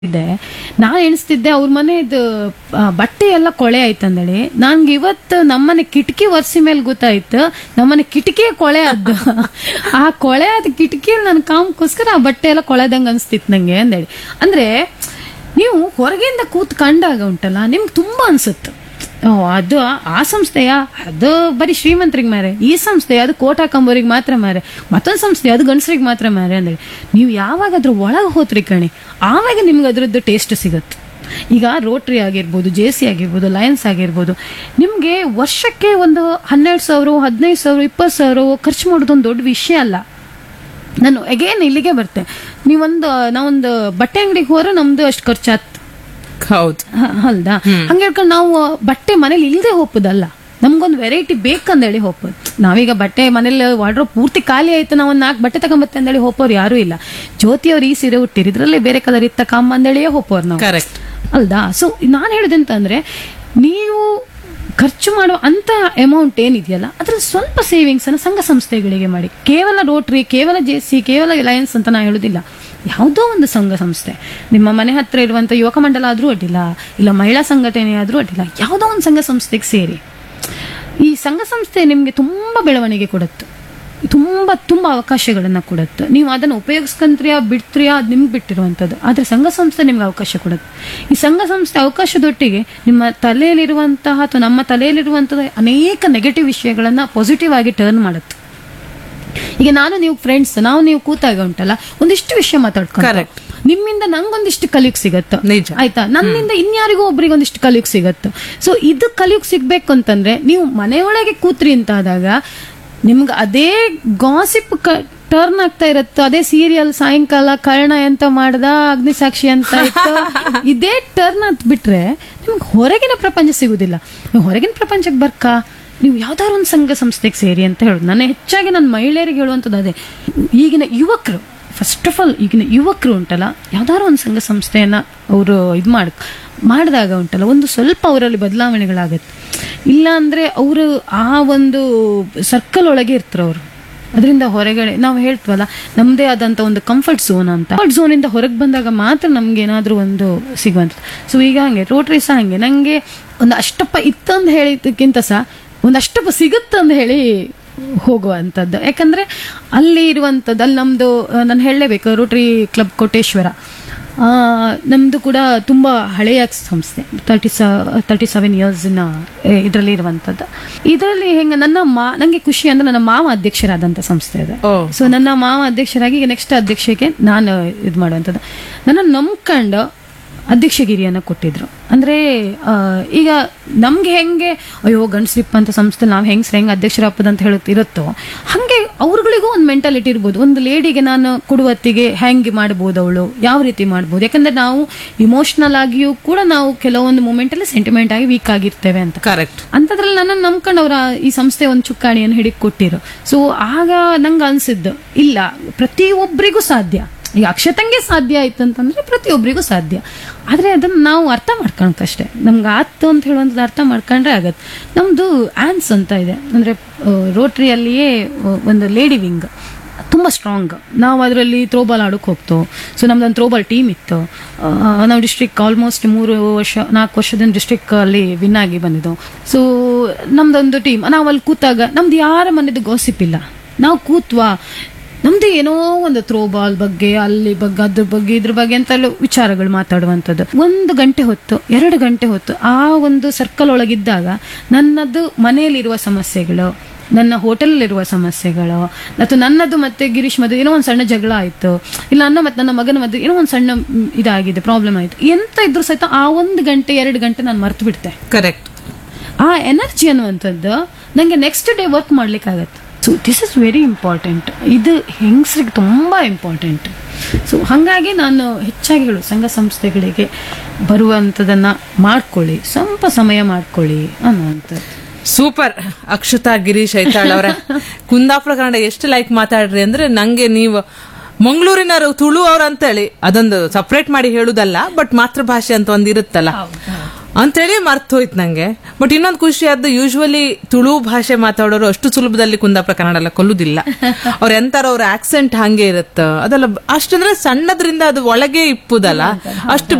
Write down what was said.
ಇದ್ದೆ ನಾನು ಎಣಿಸ್ತಿದ್ದೆ ಅವ್ರ ಮನೆದು ಆ, ಬಟ್ಟೆ ಎಲ್ಲ ಕೊಳೆ ಆಯ್ತಂದೇಳಿ ನನ್ಗೆ ಇವತ್ತು ನಮ್ಮನೆ ಕಿಟಕಿ ಒರ್ಸಿ ಮೇಲೆ ಗೊತ್ತಾಯ್ತು ನಮ್ಮನೆ ಕಿಟಕಿ ಕೊಳೆ ಆದ್ದು ಆ ಕೊಳೆ ಆದ ಕಿಟಕಿಯಲ್ಲಿ ನನ್ನ ಕಾಮಕ್ಕೋಸ್ಕರ ಆ ಬಟ್ಟೆ ಎಲ್ಲ ಕೊಳೆದಂಗ ಅನ್ಸ್ತಿತ್ತು ನಂಗೆ ಅಂದೇಳಿ ಅಂದ್ರೆ ನೀವು ಹೊರಗಿಂದ ಕೂತ್ ಕಂಡಾಗ ಉಂಟಲ್ಲ ನಿಮ್ಗೆ ತುಂಬಾ ಅನ್ಸುತ್ತೆ ಓ ಅದು ಆ ಸಂಸ್ಥೆಯ ಅದು ಬರೀ ಶ್ರೀಮಂತರಿಗೆ ಮಾರೆ ಈ ಸಂಸ್ಥೆ ಅದು ಕೋಟ ಹಾಕೊಂಬೋರಿಗೆ ಮಾತ್ರ ಮಾರೆ ಮತ್ತೊಂದು ಸಂಸ್ಥೆ ಅದು ಗಂಡಸರಿಗೆ ಮಾತ್ರ ಮಾರೆ ಅಂದ್ರೆ ನೀವು ಯಾವಾಗ ಅದ್ರ ಒಳಗೆ ಹೋತ್ರಿ ಕಣಿ ಆವಾಗ ನಿಮ್ಗೆ ಅದ್ರದ್ದು ಟೇಸ್ಟ್ ಸಿಗುತ್ತೆ ಈಗ ರೋಟ್ರಿ ಆಗಿರ್ಬೋದು ಜೆ ಸಿ ಆಗಿರ್ಬೋದು ಲಯನ್ಸ್ ಆಗಿರ್ಬೋದು ನಿಮಗೆ ವರ್ಷಕ್ಕೆ ಒಂದು ಹನ್ನೆರಡು ಸಾವಿರ ಹದಿನೈದು ಸಾವಿರ ಇಪ್ಪತ್ತು ಸಾವಿರ ಖರ್ಚು ಮಾಡೋದೊಂದು ದೊಡ್ಡ ವಿಷಯ ಅಲ್ಲ ನಾನು ಅಗೇನ್ ಇಲ್ಲಿಗೆ ಬರ್ತೆ ನೀವೊಂದು ನಾವೊಂದು ಬಟ್ಟೆ ಅಂಗಡಿಗೆ ಹೋದ್ರೆ ನಮ್ದು ಅಷ್ಟು ಖರ್ಚಾತ್ ಹೌದು ಹ- ಹೌದಾ ಹಂಗೆ ಹೇಳ್ಕೊಂಡು ನಾವು ಬಟ್ಟೆ ಮನೇಲಿ ಇಲ್ಲದೆ ಹೋಗ್ಬೋದಲ್ಲ ನಮ್ಗೊಂದು ವೆರೈಟಿ ಬೇಕಂದೇಳಿ ಹೋಗ್ಬೋದು ನಾವೀಗ ಬಟ್ಟೆ ಮನೇಲಿ ವಾಡ್ರೋ ಪೂರ್ತಿ ಖಾಲಿ ಆಯ್ತು ನಾವು ಒಂದು ನಾಲ್ಕು ಬಟ್ಟೆ ತಗೊಂಬತ್ತೆ ಅಂದೇಳಿ ಹೋಗೋರು ಯಾರೂ ಇಲ್ಲ ಜ್ಯೋತಿ ಅವ್ರು ಈ ಸೀರೆ ಹುಟ್ಟಿರಿ ಇದ್ರಲ್ಲೇ ಬೇರೆ ಕಲರ್ ಇತ್ತ ಕಮ್ಮ ಅಂದೇಳಿಯೇ ಹೋಗೋರು ನಾವು ಕರೆಕ್ಟ್ ಅಲ್ದಾ ಸೊ ನಾನು ಹೇಳಿದಂತಂದ್ರೆ ನೀವು ಖರ್ಚು ಮಾಡೋ ಅಂತ ಅಮೌಂಟ್ ಏನಿದೆಯಲ್ಲ ಅದ್ರಲ್ಲಿ ಸ್ವಲ್ಪ ಸೇವಿಂಗ್ಸ್ ಅನ್ನು ಸಂಘ ಸಂಸ್ಥೆಗಳಿಗೆ ಮಾಡಿ ಕೇವಲ ರೋಟ್ರಿ ಕೇವಲ ಜೆ ಸಿ ಕೇವಲ ಲಯನ್ಸ್ ಅಂತ ನಾ ಹೇಳುದಿಲ್ಲ ಯಾವುದೋ ಒಂದು ಸಂಘ ಸಂಸ್ಥೆ ನಿಮ್ಮ ಮನೆ ಹತ್ರ ಇರುವಂತ ಯುವಕ ಮಂಡಲ ಆದ್ರೂ ಅಡ್ಡಿಲ್ಲ ಇಲ್ಲ ಮಹಿಳಾ ಸಂಘಟನೆ ಆದ್ರೂ ಅಡ್ಡಿಲ್ಲ ಯಾವುದೋ ಒಂದು ಸಂಘ ಸಂಸ್ಥೆಗೆ ಸೇರಿ ಈ ಸಂಘ ಸಂಸ್ಥೆ ನಿಮಗೆ ತುಂಬಾ ಬೆಳವಣಿಗೆ ಕೊಡುತ್ತೆ ತುಂಬಾ ತುಂಬಾ ಅವಕಾಶಗಳನ್ನ ಕೊಡುತ್ತೆ ನೀವು ಅದನ್ನು ಉಪಯೋಗಿಸ್ಕೊಂತ್ರಿಯಾ ಬಿಡ್ತ್ರಿಯಾ ಅದು ನಿಮ್ಗೆ ಬಿಟ್ಟಿರುವಂಥದ್ದು ಆದ್ರೆ ಸಂಘ ಸಂಸ್ಥೆ ನಿಮ್ಗೆ ಅವಕಾಶ ಕೊಡುತ್ತೆ ಈ ಸಂಘ ಸಂಸ್ಥೆ ಅವಕಾಶದೊಟ್ಟಿಗೆ ನಿಮ್ಮ ತಲೆಯಲ್ಲಿರುವಂತಹ ಅಥವಾ ನಮ್ಮ ತಲೆಯಲ್ಲಿರುವಂತಹ ಅನೇಕ ನೆಗೆಟಿವ್ ವಿಷಯಗಳನ್ನ ಪಾಸಿಟಿವ್ ಆಗಿ ಟರ್ನ್ ಮಾಡುತ್ತೆ ಈಗ ನಾನು ನೀವು ಫ್ರೆಂಡ್ಸ್ ನಾವು ನೀವು ಕೂತಾಗ ಉಂಟಲ್ಲ ಒಂದಿಷ್ಟು ವಿಷಯ ಮಾತಾಡ್ಕೊಂಡು Correct. ನಿಮ್ಮಿಂದ ನಂಗೊಂದಿಷ್ಟು ಕಲಿಯುಕ್ ಸಿಗತ್ತೆ ನಿಜ. ಆಯ್ತಾ ನನ್ನಿಂದ ಇನ್ಯಾರಿಗೂ ಒಬ್ರಿಗೆ ಒಂದಿಷ್ಟು ಕಲಿಯುಕ್ ಸಿಗತ್ತೆ ಸೊ ಇದು ಕಲಿಯುಕ್ ಸಿಗ್ಬೇಕು ಅಂತಂದ್ರೆ ನೀವು ಮನೆಯೊಳಗೆ ಕೂತ್ರಿ ಅಂತ ಆದಾಗ ನಿಮ್ಗೆ ಅದೇ ಗಾಸಿಪ್ ಟರ್ನ್ ಆಗ್ತಾ ಇರತ್ತೆ ಅದೇ ಸೀರಿಯಲ್ ಸಾಯಂಕಾಲ ಕರ್ಣ ಎಂತ ಮಾಡ್ದ ಅಗ್ನಿಸಾಕ್ಷಿ ಅಂತ ಇತ್ತು ಇದೇ ಟರ್ನ್ ಅಂತ ಬಿಟ್ರೆ ನಿಮ್ಗೆ ಹೊರಗಿನ ಪ್ರಪಂಚ ಸಿಗುದಿಲ್ಲ ನೀವು ಹೊರಗಿನ ಪ್ರಪಂಚಕ್ಕೆ ಬರ್ಕಾ ನೀವು ಯಾವ್ದಾದ್ರು ಒಂದು ಸಂಘ ಸಂಸ್ಥೆಗೆ ಸೇರಿ ಅಂತ ಹೇಳುದು ನಾನು ಹೆಚ್ಚಾಗಿ ನನ್ನ ಮಹಿಳೆಯರಿಗೆ ಹೇಳುವಂಥದ್ದು ಅದೇ ಈಗಿನ ಯುವಕರು ಫಸ್ಟ್ ಆಫ್ ಆಲ್ ಈಗಿನ ಯುವಕರು ಉಂಟಲ್ಲ ಯಾವ್ದಾದ್ರು ಒಂದು ಸಂಘ ಸಂಸ್ಥೆಯನ್ನ ಅವರು ಇದು ಮಾಡ್ ಮಾಡಿದಾಗ ಉಂಟಲ್ಲ ಒಂದು ಸ್ವಲ್ಪ ಅವರಲ್ಲಿ ಬದಲಾವಣೆಗಳಾಗತ್ತೆ ಇಲ್ಲ ಅಂದ್ರೆ ಅವರು ಆ ಒಂದು ಸರ್ಕಲ್ ಒಳಗೆ ಇರ್ತಾರೆ ಅವರು ಅದರಿಂದ ಹೊರಗಡೆ ನಾವು ಹೇಳ್ತೀವಲ್ಲ ನಮ್ಮದೇ ಆದಂತ ಒಂದು ಕಂಫರ್ಟ್ ಝೋನ್ ಅಂತ ಕಂಫರ್ಟ್ ಝೋನ್ ಇಂದ ಹೊರಗೆ ಬಂದಾಗ ಮಾತ್ರ ನಮ್ಗೆ ಏನಾದ್ರೂ ಒಂದು ಸಿಗುವಂಥದ್ದು ಸೊ ಈಗ ಹಂಗೆ ರೋಟ್ರಿ ಸಹ ಹಂಗೆ ನಂಗೆ ಒಂದು ಅಷ್ಟಪ್ಪ ಇತ್ತಂತ ಹೇಳಿದ್ದಕ್ಕಿಂತ ಸಹ ಒಂದು ಅಷ್ಟಪ್ಪ ಸಿಗುತ್ತಂತ ಹೇಳಿ ಹೋಗುವಂಥದ್ದು ಯಾಕಂದ್ರೆ ಅಲ್ಲಿ ಇರುವಂಥದ್ದು ಅಲ್ಲಿ ನಮ್ದು ನಾನು ಹೇಳಲೇಬೇಕು ರೋಟ್ರಿ ಕ್ಲಬ್ ಕೋಟೇಶ್ವರ ಆ, ನಮ್ದು ಕೂಡ ತುಂಬಾ ಹಳೆಯ ಸಂಸ್ಥೆ ತರ್ಟಿ ಸ ತರ್ಟಿ ಸೆವೆನ್ ಇಯರ್ಸ್ನ ಇದರಲ್ಲಿ ಇರುವಂಥದ್ದು ಇದರಲ್ಲಿ ಹೆಂಗ ನನ್ನ ಮಾ ನಂಗೆ ಖುಷಿ ಅಂದ್ರೆ ನನ್ನ ಮಾವ ಅಧ್ಯಕ್ಷರಾದಂಥ ಸಂಸ್ಥೆ ಅದು ಓ ಸೊ ನನ್ನ ಮಾವ ಅಧ್ಯಕ್ಷರಾಗಿ ಈಗ ನೆಕ್ಸ್ಟ್ ಅಧ್ಯಕ್ಷಕ್ಕೆ ನಾನು ಇದು ಮಾಡುವಂಥದ್ದು ನನ್ನ ನಂಬ್ಕೊಂಡು ಅಧ್ಯಕ್ಷಗಿರಿಯನ್ನ ಕೊಟ್ಟಿದ್ರು ಅಂದ್ರೆ ಆ, ಈಗ ನಮ್ಗೆ ಹೆಂಗೆ ಅಯ್ಯೋ ಗಂಡಸ್ರಿಪ್ಪ ಅಂತ ಸಂಸ್ಥೆ ನಾವು ಹೆಂಗ್ಸ್ರ ಹೆಂಗೆ ಅಧ್ಯಕ್ಷರಪ್ಪದ ಅಂತ ಹೇಳುತ್ತ ಇರುತ್ತೋ ಹಂಗೆ ಅವ್ರಗಳಿಗೂ ಒಂದು ಮೆಂಟಾಲಿಟಿ ಇರ್ಬೋದು ಒಂದು ಲೇಡಿಗೆ ನಾನು ಕೊಡುವತ್ತಿಗೆ ಹೆಂಗೆ ಮಾಡ್ಬೋದು ಅವಳು ಯಾವ ರೀತಿ ಮಾಡ್ಬೋದು ಯಾಕಂದ್ರೆ ನಾವು ಇಮೋಷನಲ್ ಆಗಿಯೂ ಕೂಡ ನಾವು ಕೆಲವೊಂದು ಮೂಮೆಂಟ್ ಅಲ್ಲಿ ಸೆಂಟಿಮೆಂಟ್ ಆಗಿ ವೀಕ್ ಆಗಿರ್ತೇವೆ ಅಂತ ಕರೆಕ್ಟ್ ಅಂಥದ್ರಲ್ಲಿ ನನ್ನನ್ನು ನಂಬ್ಕೊಂಡು ಅವ್ರ ಈ ಸಂಸ್ಥೆ ಒಂದು ಚುಕ್ಕಾಣಿಯನ್ನು ಹಿಡಿದು ಕೊಟ್ಟಿರು ಸೊ ಆಗ ನಂಗೆ ಅನ್ಸಿದ್ದು ಇಲ್ಲ ಪ್ರತಿಯೊಬ್ಬರಿಗೂ ಸಾಧ್ಯ ಈಗ ಅಕ್ಷತಂಗೆ ಸಾಧ್ಯ ಆಯ್ತು ಅಂತಂದ್ರೆ ಪ್ರತಿಯೊಬ್ಬರಿಗೂ ಸಾಧ್ಯ ಆದ್ರೆ ಅದನ್ನ ನಾವು ಅರ್ಥ ಮಾಡ್ಕೊಳಕ್ಕಷ್ಟೇ ನಮ್ಗೆ ಆತು ಅಂತ ಹೇಳುವಂಥದ್ದು ಅರ್ಥ ಮಾಡ್ಕೊಂಡ್ರೆ ಆಗತ್ತೆ ನಮ್ದು ಆನ್ಸ್ ಅಂತ ಇದೆ ಅಂದ್ರೆ ರೋಟ್ರಿಯಲ್ಲಿಯೇ ಒಂದು ಲೇಡಿ ವಿಂಗ್ ತುಂಬ ಸ್ಟ್ರಾಂಗ್ ನಾವು ಅದರಲ್ಲಿ ಥ್ರೋಬಾಲ್ ಆಡೋಕೆ ಹೋಗ್ತು ಸೊ ನಮ್ದೊಂದು ಥ್ರೋಬಾಲ್ ಟೀಮ್ ಇತ್ತು ಆ, ನಾವು ಡಿಸ್ಟ್ರಿಕ್ಟ್ ಆಲ್ಮೋಸ್ಟ್ ಮೂರು ವರ್ಷ ನಾಲ್ಕು ವರ್ಷದಿಂದ ಡಿಸ್ಟ್ರಿಕ್ಟ್ ಅಲ್ಲಿ ವಿನ್ ಆಗಿ ಬಂದಿದ್ದು ಸೊ ನಮ್ದೊಂದು ಟೀಮ್ ನಾವು ಅಲ್ಲಿ ಕೂತಾಗ ನಮ್ದು ಯಾರ ಮನೆದು ಗಾಸಿಪ್ ಇಲ್ಲ ನಾವು ಕೂತ್ವಾ ನಮ್ದು ಏನೋ ಒಂದು ಥ್ರೋಬಾಲ್ ಬಗ್ಗೆ ಅಲ್ಲಿ ಬಗ್ಗೆ ಅದ್ರ ಬಗ್ಗೆ ಇದ್ರ ಬಗ್ಗೆ ಅಂತ ಎಲ್ಲ ವಿಚಾರಗಳು ಮಾತಾಡುವಂಥದ್ದು ಒಂದು ಗಂಟೆ ಹೊತ್ತು ಎರಡು ಗಂಟೆ ಹೊತ್ತು ಆ ಒಂದು ಸರ್ಕಲ್ ಒಳಗಿದ್ದಾಗ ನನ್ನದು ಮನೆಯಲ್ಲಿರುವ ಸಮಸ್ಯೆಗಳು ನನ್ನ ಹೋಟೆಲಲ್ಲಿರುವ ಸಮಸ್ಯೆಗಳು ಅಥವಾ ನನ್ನದು ಮತ್ತೆ ಗಿರೀಶ್ ಮದುವೆ ಏನೋ ಒಂದು ಸಣ್ಣ ಜಗಳ ಆಯ್ತು ಇಲ್ಲ ನನ್ನ ಮತ್ತೆ ನನ್ನ ಮಗನ ಮದುವೆ ಏನೋ ಒಂದು ಸಣ್ಣ ಮ್, ಇದಾಗಿದೆ ಪ್ರಾಬ್ಲಮ್ ಆಯ್ತು ಎಂತ ಇದ್ರು ಸಹಿತ ಆ ಒಂದು ಗಂಟೆ ಎರಡು ಗಂಟೆ ನಾನು ಮರ್ತು ಬಿಡ್ತೆ ಕರೆಕ್ಟ್ ಆ ಎನರ್ಜಿ ಅನ್ನುವಂಥದ್ದು ನನಗೆ ನೆಕ್ಸ್ಟ್ ಡೇ ವರ್ಕ್ ಮಾಡ್ಲಿಕ್ಕಾಗತ್ತೆ so this is very important ಇದು ಹೆಂಗಸ್ರಿಗೆ ತುಂಬಾ ಇಂಪಾರ್ಟೆಂಟ್ ಸೊ ಹಾಗಾಗಿ ನಾನು ಹೆಚ್ಚಾಗಿ ಹೇಳು ಸಂಘ ಸಂಸ್ಥೆಗಳಿಗೆ ಬರುವಂಥದ್ದನ್ನ ಮಾಡ್ಕೊಳ್ಳಿ ಸ್ವಲ್ಪ ಸಮಯ ಮಾಡ್ಕೊಳ್ಳಿ ಅನ್ನುವಂಥದ್ದು ಸೂಪರ್ ಅಕ್ಷತಾ ಗಿರೀಶ್ ಐತಾಳ್ ಅವರ ಕುಂದಾಪುರ ಕನ್ನಡ ಎಷ್ಟು ಲೈಕ್ ಮಾತಾಡ್ರಿ ಅಂದ್ರೆ ನಂಗೆ ನೀವು ಮಂಗಳೂರಿನವರು ತುಳು ಅವ್ರ ಅಂತೇಳಿ ಅದೊಂದು ಸಪ್ರೇಟ್ ಮಾಡಿ ಹೇಳುದಲ್ಲ ಬಟ್ ಮಾತೃಭಾಷೆ ಅಂತ ಒಂದ್ ಇರುತ್ತಲ್ಲ ಅಂತೇಳಿ ಮರ್ತು ಹೋಯ್ತು ನಂಗೆ ಬಟ್ ಇನ್ನೊಂದು ಖುಷಿ ಆದ್ದು ಯೂಶುವಲಿ ತುಳು ಭಾಷೆ ಮಾತಾಡೋರು ಅಷ್ಟು ಸುಲಭದಲ್ಲಿ ಕುಂದಾಪುರ ಕನ್ನಡ ಎಲ್ಲ ಕೊಲ್ಲುದಿಲ್ಲ ಅವ್ರ ಎಂತಾರ ಅವ್ರ ಆಕ್ಸೆಂಟ್ ಹಂಗೆ ಇರುತ್ತ ಅದೆಲ್ಲ ಅಷ್ಟಂದ್ರೆ ಸಣ್ಣದ್ರಿಂದ ಅದು ಒಳಗೆ ಇಪ್ಪುದಲ್ಲ ಅಷ್ಟು